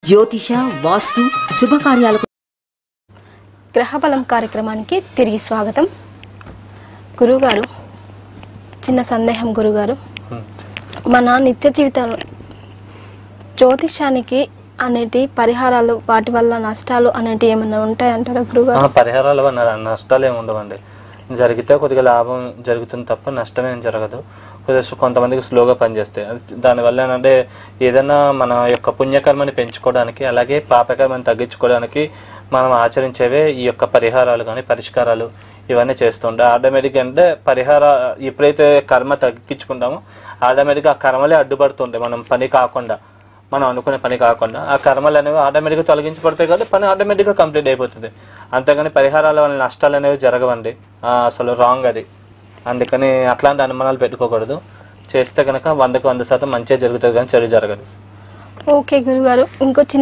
జ్యోతిష వాస్తు శుభకార్యాలకు గ్రహబలం కార్యక్రమానికి తిరిగి స్వాగతం గురుగారు చిన్న సందేహం గురుగారు మన నిత్య జీవితంలో జ్యోతిషానికి అనేటి పరిహారాలు వాటి వల్ల నష్టాలు అనేటి ఏమైనా ఉంటాయంటారా గురుగారు ఆ, పరిహారాల వల్ల నష్టాలు ఏమి ఉండవండి జరిగితే కొద్దిగా లాభం జరుగుతుంది తప్ప నష్టం ఏం జరగదు కొద్దిగా సు- కొంతమందికి స్లోగా పనిచేస్తాయి అది దానివల్ల ఏంటంటే ఏదైనా మన యొక్క పుణ్యకర్మని పెంచుకోవడానికి అలాగే పాపకర్మని తగ్గించుకోవడానికి మనం ఆచరించేవే ఈ యొక్క పరిహారాలు కానీ పరిష్కారాలు ఇవన్నీ చేస్తుండే ఆటోమేటిక్గా అంటే పరిహార ఎప్పుడైతే కర్మ తగ్గించుకుంటామో ఆటోమేటిక్గా ఆ కర్మలే అడ్డుపడుతుండే మనం పని కాకుండా మనం అనుకునే పని కాకుండా ఆ కర్మలు అనేవి ఆటోమేటిక్గా తొలగించబడతాయి కాబట్టి పని ఆటోమేటిక్గా కంప్లీట్ అయిపోతుంది అంతేగాని పరిహారాల వల్ల నష్టాలు అనేవి జరగవండి ఆ, అసలు రాంగ్ అది అందుకని అట్లాంటి అనుమానాలు పెట్టుకోకూడదు చేస్తే కనుక వందకు వంద శాతం మంచిగా జరుగుతుంది కానీ చెడు జరగదు ఓకే గురుగారు ఇంకో చిన్న